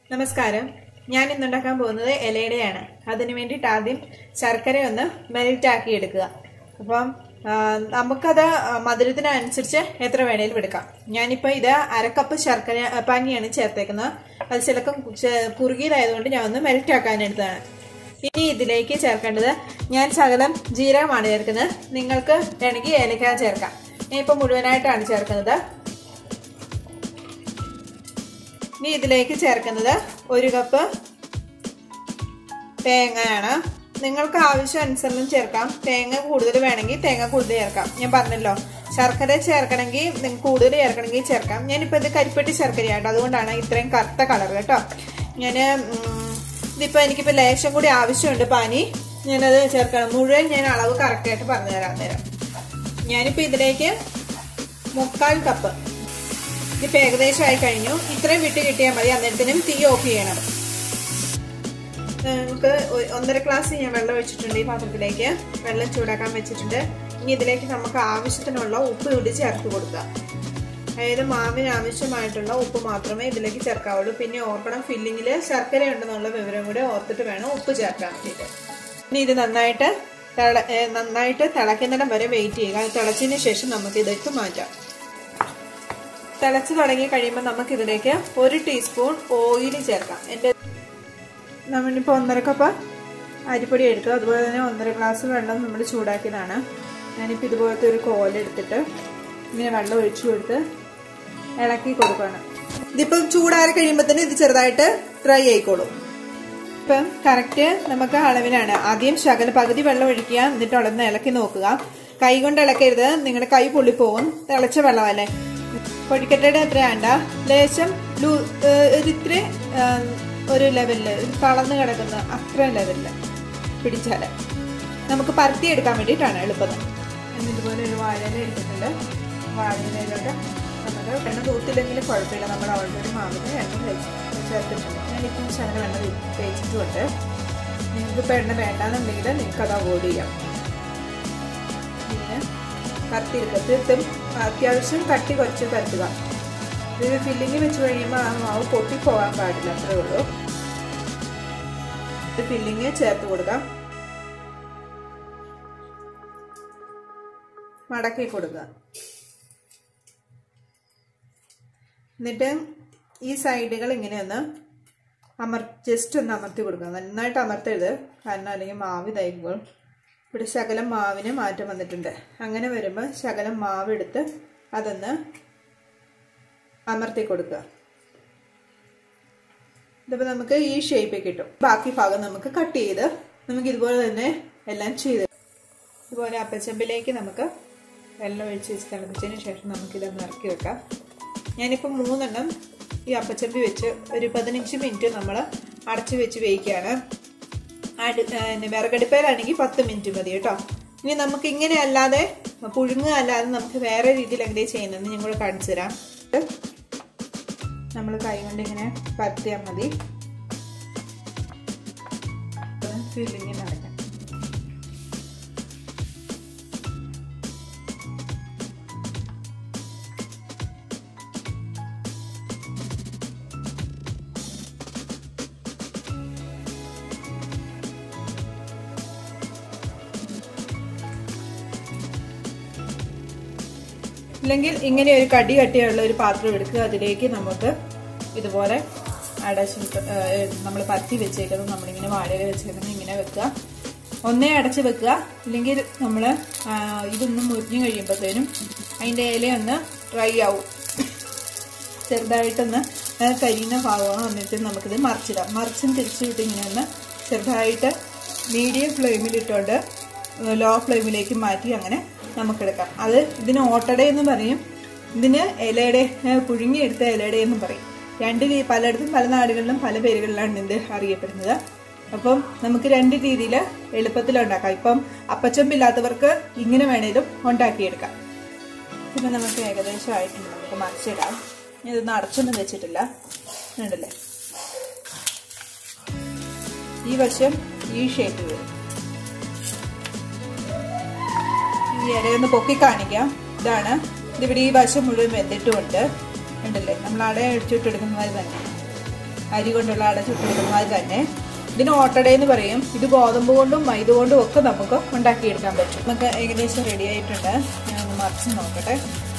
നമസ്കാരം ഞാൻ ഇന്നുണ്ടാക്കാൻ പോകുന്നത് ഇലയുടെയാണ് അതിന് വേണ്ടിയിട്ട് ആദ്യം ശർക്കര ഒന്ന് മെൽറ്റ് ആക്കി എടുക്കുക അപ്പം ആ, നമുക്കത് മധുരത്തിനനുസരിച്ച് എത്ര വേണേലും എടുക്കാം ഞാനിപ്പോൾ ഇത് അരക്കപ്പ് ശർക്കര ആ, പാനിയാണ് ചേർത്തേക്കുന്നത് അത് ചിലക്കം ചെ- കുറുകിയതായതുകൊണ്ട് ഞാൻ ഒന്ന് മെൽറ്റ് ആക്കാൻ എടുത്തതാണ് ഇനി ഇതിലേക്ക് ചേർക്കേണ്ടത് ഞാൻ ശകലം ജീരകമാണ് ചേർക്കുന്നത് നിങ്ങൾക്ക് വേണമെങ്കിൽ ഏലക്ക ചേർക്കാം ഞാൻ ഇപ്പോൾ മുഴുവനായിട്ടാണ് ചേർക്കുന്നത് ഇനി ഇതിലേക്ക് ചേർക്കുന്നത് ഒരു കപ്പ് തേങ്ങയാണ് നിങ്ങൾക്ക് ആവശ്യം അനുസരണം ചേർക്കാം തേങ്ങ കൂടുതൽ വേണമെങ്കിൽ തേങ്ങ കൂടുതൽ ചേർക്കാം ഞാൻ പറഞ്ഞല്ലോ ശർക്കര ചേർക്കണമെങ്കിൽ നിങ്ങൾക്ക് കൂടുതൽ ചേർക്കണമെങ്കിൽ ചേർക്കാം ഞാനിപ്പോൾ ഇത് കരിപ്പെട്ടി ശർക്കരയാട്ടോ അതുകൊണ്ടാണ് ഇത്രയും കറുത്ത കളർ കേട്ടോ ഞാൻ ഇതിപ്പോൾ എനിക്കിപ്പോൾ ലേശം കൂടി ആവശ്യമുണ്ട് പാനി ഞാനത് ചേർക്കണം മുഴുവൻ ഞാൻ അളവ് കറക്റ്റായിട്ട് പറഞ്ഞു തരാം നേരം ഞാനിപ്പോൾ ഇതിലേക്ക് മുക്കാൽ കപ്പ് ഇതിപ്പോ ഏകദേശം ആയി കഴിഞ്ഞു ഇത്രയും വിട്ട് കിട്ടിയാൽ മതി അന്നേരത്തിനും തീ ഓഫ് ചെയ്യണം നമുക്ക് ഒ- ഒന്നര ഗ്ലാസ് ഞാൻ വെള്ളം ഒഴിച്ചിട്ടുണ്ട് ഈ പാത്രത്തിലേക്ക് വെള്ളം ചൂടാക്കാൻ വെച്ചിട്ടുണ്ട് ഇനി ഇതിലേക്ക് നമുക്ക് ആവശ്യത്തിനുള്ള ഉപ്പ് കൂടി ചേർത്ത് കൊടുക്കുക അതായത് മാവിന് ആവശ്യമായിട്ടുള്ള ഉപ്പ് മാത്രമേ ഇതിലേക്ക് ചേർക്കാവുള്ളൂ പിന്നെ ഓർക്കണം ഫില്ലിങ്ങിൽ ശർക്കര ഉണ്ടെന്നുള്ള വിവരം കൂടെ ഓർത്തിട്ട് വേണം ഉപ്പ് ചേർക്കാൻ വേണ്ടിയിട്ട് ഇനി ഇത് നന്നായിട്ട് തിള ഏ, നന്നായിട്ട് തിളക്കുന്നിടം വരെ വെയിറ്റ് ചെയ്യുക അത് തിളച്ചതിന് ശേഷം നമുക്ക് ഇതെടുത്ത് മാറ്റാം തിളച്ച് തുടങ്ങി കഴിയുമ്പോൾ നമുക്ക് ഇതിലേക്ക് ഒരു ടീസ്പൂൺ ഓയിൽ ചേർക്കാം എൻ്റെ നമ്മളിപ്പോൾ ഒന്നര കപ്പ് അരിപ്പൊടി എടുത്തു അതുപോലെ തന്നെ ഒന്നര ഗ്ലാസ് വെള്ളം നമ്മൾ ചൂടാക്കിയതാണ് ഞാനിപ്പോൾ ഇതുപോലത്തെ ഒരു കോലെടുത്തിട്ട് ഇങ്ങനെ വെള്ളം ഒഴിച്ചു കൊടുത്ത് ഇളക്കി കൊടുക്കുകയാണ് ഇതിപ്പം ചൂടാറി കഴിയുമ്പോൾ തന്നെ ഇത് ചെറുതായിട്ട് ഡ്രൈ ആയിക്കോളും ഇപ്പം കറക്റ്റ് നമുക്ക് അളവിലാണ് ആദ്യം ശകല പകുതി വെള്ളം ഒഴിക്കുക എന്നിട്ട് ഉളന്ന് ഇളക്കി നോക്കുക കൈ കൊണ്ട് ഇളക്കരുത് നിങ്ങളുടെ കൈ പൊള്ളിപ്പോവും തിളച്ച വെള്ളമല്ലേ പൊടിക്കട്ടയുടെ അത്ര വേണ്ട ലേശം ലൂ ഏഹ് ഒരു ഇത്തിരി ഏഹ് ഒരു ലെവലില് ഒരു തളർന്ന് കിടക്കുന്ന അത്ര ലെവലില് പിടിച്ചാല് നമുക്ക് പരത്തി എടുക്കാൻ വേണ്ടിയിട്ടാണ് എളുപ്പം ഞാൻ ഇതുപോലെ ഒരു വാഴയില എടുത്തിട്ടുണ്ട് വാഴയിലയിലോട്ട് നമുക്ക് എണ്ണ തൂത്തില്ലെങ്കിലും കുഴപ്പമില്ല നമ്മൾ ഓൾറെഡി മാവിന് എണ്ണ തേച്ച് ചേർത്തിട്ടുണ്ട് ഞാനിപ്പം ശകലം എണ്ണ തേച്ചിട്ടുമുണ്ട് നിങ്ങൾക്ക് ഇപ്പോൾ എണ്ണ വേണ്ടാന്നുണ്ടെങ്കിൽ നിങ്ങൾക്ക് അത് അവോയ്ഡ് ചെയ്യാം പിന്നെ പരത്തിയെടുക്കുക തീർത്തും അത്യാവശ്യം കട്ടി കുറച്ച് പരത്തുക ഇത് ഫില്ലിങ് വെച്ച് കഴിയുമ്പോൾ ആ മാവ് പൊട്ടിപ്പോകാൻ പാടില്ല അത്രേ ഉള്ളൂ ഇത് ഫില്ലിങ് ചേർത്ത് കൊടുക്കാം മടക്കി കൊടുക്കുക എന്നിട്ട് ഈ സൈഡുകൾ ഇങ്ങനെ ഒന്ന് അമർ ജസ്റ്റ് ഒന്ന് അമർത്തി കൊടുക്കുക നന്നായിട്ട് അമർത്തരുത് കാരണം അല്ലെങ്കിൽ മാവ് ഇതായിരിക്കും ഇവിടെ ശകലം മാവിന് മാറ്റം വന്നിട്ടുണ്ട് അങ്ങനെ വരുമ്പോൾ ശകലം മാവ് എടുത്ത് അതൊന്ന് അമർത്തി കൊടുക്കുക ഇതിപ്പോൾ നമുക്ക് ഈ ഷേപ്പിൽ കിട്ടും ബാക്കി ഭാഗം നമുക്ക് കട്ട് ചെയ്ത് നമുക്ക് ഇതുപോലെ തന്നെ എല്ലാം ചെയ്ത് ഇതുപോലെ അപ്പച്ചമ്പിലേക്ക് നമുക്ക് വെള്ളം ഒഴിച്ച് വെച്ച് തിളപ്പിച്ചതിന് ശേഷം നമുക്കിതൊന്ന് ഇറക്കി വെക്കാം ഞാനിപ്പോൾ മൂന്നെണ്ണം ഈ അപ്പച്ചമ്പി വെച്ച് ഒരു പതിനഞ്ച് മിനിറ്റ് നമ്മൾ അടച്ചു വെച്ച് വേവിക്കുകയാണ് അടു പിന്നെ വിറകടുപ്പയിലാണെങ്കിൽ പത്ത് മിനിറ്റ് മതി കേട്ടോ ഇനി നമുക്ക് ഇങ്ങനെ അല്ലാതെ പുഴുങ്ങുക അല്ലാതെ നമുക്ക് വേറെ രീതിയിൽ എങ്ങനെ ചെയ്യുന്നതെന്ന് ഞാൻ കൂടെ കാണിച്ചു തരാം നമ്മൾ കൈ കൊണ്ട് ഇങ്ങനെ പരത്തിയാൽ മതി ഫില്ലിങ്ങിൽ നടക്കാം ഇല്ലെങ്കിൽ ഇങ്ങനെ ഒരു കടി കട്ടിയുള്ള ഒരു പാത്രം എടുക്കുക അതിലേക്ക് നമുക്ക് ഇതുപോലെ അടച്ച് നമ്മൾ പത്തി വെച്ചേക്കുന്നത് നമ്മളിങ്ങനെ വാഴയിൽ വെച്ചേക്കുന്നത് ഇങ്ങനെ വെക്കുക ഒന്നേ അടച്ച് വെക്കുക ഇല്ലെങ്കിൽ നമ്മൾ ഇതൊന്ന് മുരിഞ്ഞു കഴിയുമ്പോഴത്തേനും അതിൻ്റെ ഇലയൊന്ന് ഡ്രൈ ആവും ചെറുതായിട്ടൊന്ന് കരിയുന്ന ഭാഗമാണ് വന്നിട്ട് നമുക്കിത് മറിച്ചിടാം മറിച്ചും തിരിച്ചു വിട്ട് ഇങ്ങനെ ഒന്ന് ചെറുതായിട്ട് മീഡിയം ഫ്ലെയിമിലിട്ടുകൊണ്ട് ലോ ഫ്ലെയിമിലേക്ക് മാറ്റി അങ്ങനെ നമുക്കെടുക്കാം അത് ഇതിന് ഓട്ടട എന്ന് പറയും ഇതിന് ഇലയുടെ ഏഹ് പുഴുങ്ങിയെടുത്ത ഇലയുടെ എന്ന് പറയും രണ്ട് രീ പലയിടത്തും പല നാടുകളിലും പല പേരുകളിലാണ് ഇത് അറിയപ്പെടുന്നത് അപ്പം നമുക്ക് രണ്ട് രീതിയിൽ എളുപ്പത്തിൽ ഉണ്ടാക്കാം ഇപ്പം അപ്പച്ചമ്പില്ലാത്തവർക്ക് ഇങ്ങനെ വേണേലും ഉണ്ടാക്കിയെടുക്കാം ഇപ്പം നമുക്ക് ഏകദേശം ആയിട്ടുണ്ട് നമുക്ക് മറിച്ചിടാം ഇതൊന്നും അടച്ചൊന്നും വെച്ചിട്ടില്ല ഉണ്ടല്ലേ ഈ വശം ഈ ഷേപ്പ് വരും ഈ ഇലയൊന്ന് പൊക്കി കാണിക്കാം ഇതാണ് ഇതിവിടെ ഈ വശം മുഴുവൻ വെന്തിട്ടുമുണ്ട് ഉണ്ടല്ലേ നമ്മൾ അട അടിച്ചിട്ടെടുക്കുന്ന മാതിരി തന്നെ അരി കൊണ്ടുള്ള അട ചുട്ടെടുക്കുന്നത് അത് തന്നെ ഇതിന് ഓട്ടട എന്ന് പറയും ഇത് ഗോതമ്പ് കൊണ്ടും മൈദ കൊണ്ടും ഒക്കെ നമുക്ക് ഉണ്ടാക്കിയെടുക്കാൻ പറ്റും നമുക്ക് ഏകദേശം റെഡി ആയിട്ടുണ്ട് ഞാൻ ഒന്ന് മറിച്ച് നോക്കട്ടെ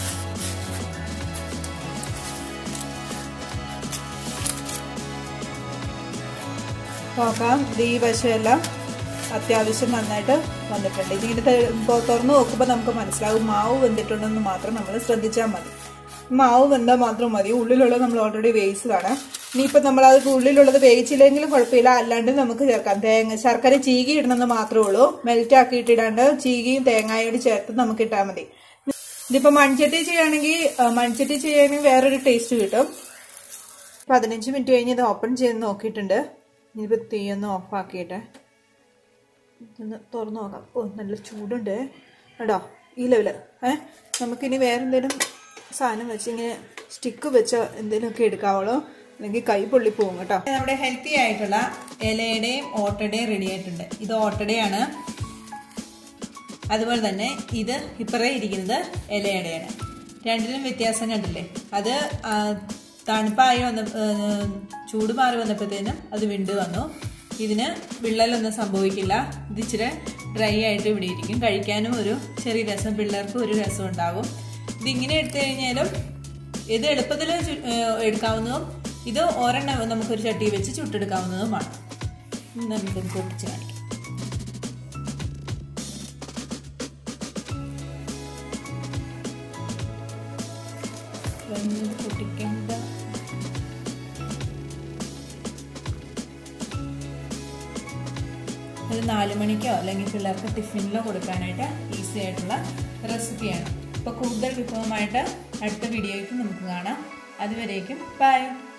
നോക്കാം ഇത് ഈ വശമെല്ലാം അത്യാവശ്യം നന്നായിട്ട് വന്നിട്ടുണ്ട് ഇതിങ്ങനെ തുറന്ന് നോക്കുമ്പോൾ നമുക്ക് മനസ്സിലാവും മാവ് വെന്തിട്ടുണ്ടെന്ന് മാത്രം നമ്മൾ ശ്രദ്ധിച്ചാൽ മതി മാവ് വെന്താൽ മാത്രം മതി ഉള്ളിലുള്ളത് നമ്മൾ ഓൾറെഡി വേവിച്ചതാണ് ഇനിയിപ്പോൾ നമ്മൾ അത് ഉള്ളിലുള്ളത് വേവിച്ചില്ലെങ്കിലും കുഴപ്പമില്ല അല്ലാണ്ട് നമുക്ക് ചേർക്കാം തേങ്ങ ശർക്കര ചീകി ഇടണമെന്ന് മാത്രമേ ഉള്ളൂ മെൽറ്റ് ആക്കിയിട്ടിടാണ്ട് ചീകിയും തേങ്ങയോട് ചേർത്ത് നമുക്ക് ഇട്ടാൽ മതി ഇതിപ്പോൾ മൺചട്ടി ചെയ്യുകയാണെങ്കിൽ മൺചട്ടി ചെയ്യുകയാണെങ്കിൽ വേറൊരു ടേസ്റ്റ് കിട്ടും പതിനഞ്ച് മിനിറ്റ് കഴിഞ്ഞ് ഇത് ഓപ്പൺ ചെയ്ത് നോക്കിയിട്ടുണ്ട് ഇനിയിപ്പോൾ തീയൊന്ന് ഓഫാക്കിയിട്ട് ഇതൊന്ന് തുറന്നു നോക്കാം ഓ നല്ല ചൂടുണ്ട് കേട്ടോ ഈ ലെവല് ഏ നമുക്കിനി വേറെ എന്തെങ്കിലും സാധനം വെച്ച് ഇങ്ങനെ സ്റ്റിക്ക് വെച്ച് എന്തെങ്കിലുമൊക്കെ എടുക്കാവുള്ളൂ അല്ലെങ്കിൽ കൈ പൊള്ളിപ്പോവും കേട്ടോ നമ്മുടെ ഹെൽത്തി ആയിട്ടുള്ള ഇലയുടെയും ഓട്ടയുടെയും റെഡി ആയിട്ടുണ്ട് ഇത് ഓട്ടടയാണ് അതുപോലെ തന്നെ ഇത് ഇപ്പറേ ഇരിക്കുന്നത് ഇലയുടെയാണ് രണ്ടിനും വ്യത്യാസം കണ്ടില്ലേ അത് തണുപ്പായി വന്ന ചൂട് മാറി വന്നപ്പോഴത്തേനും അത് വിണ്ട് വന്നു ഇതിന് വിള്ളലൊന്നും സംഭവിക്കില്ല ഇത് ഇച്ചിരി ഡ്രൈ ആയിട്ട് ഇവിടെ ഇരിക്കും കഴിക്കാനും ഒരു ചെറിയ രസം പിള്ളേർക്കും ഒരു രസം ഉണ്ടാകും ഇതിങ്ങനെ എടുത്തു കഴിഞ്ഞാലും ഇത് എളുപ്പത്തിൽ എടുക്കാവുന്നതും ഇത് ഒരെണ്ണം നമുക്കൊരു ചട്ടി വെച്ച് ചുട്ടെടുക്കാവുന്നതുമാണ് നമുക്കൊന്ന് പൊട്ടിച്ച് കാണിക്കാം പൊട്ടിക്കേണ്ട ഒരു നാല് മണിക്കോ അല്ലെങ്കിൽ പിള്ളേർക്ക് ടിഫിനിലോ കൊടുക്കാനായിട്ട് ഈസി ആയിട്ടുള്ള റെസിപ്പിയാണ് ഇപ്പോൾ കൂടുതൽ വിഭവമായിട്ട് അടുത്ത വീഡിയോയ്ക്ക് നമുക്ക് കാണാം അതുവരേക്കും ബൈ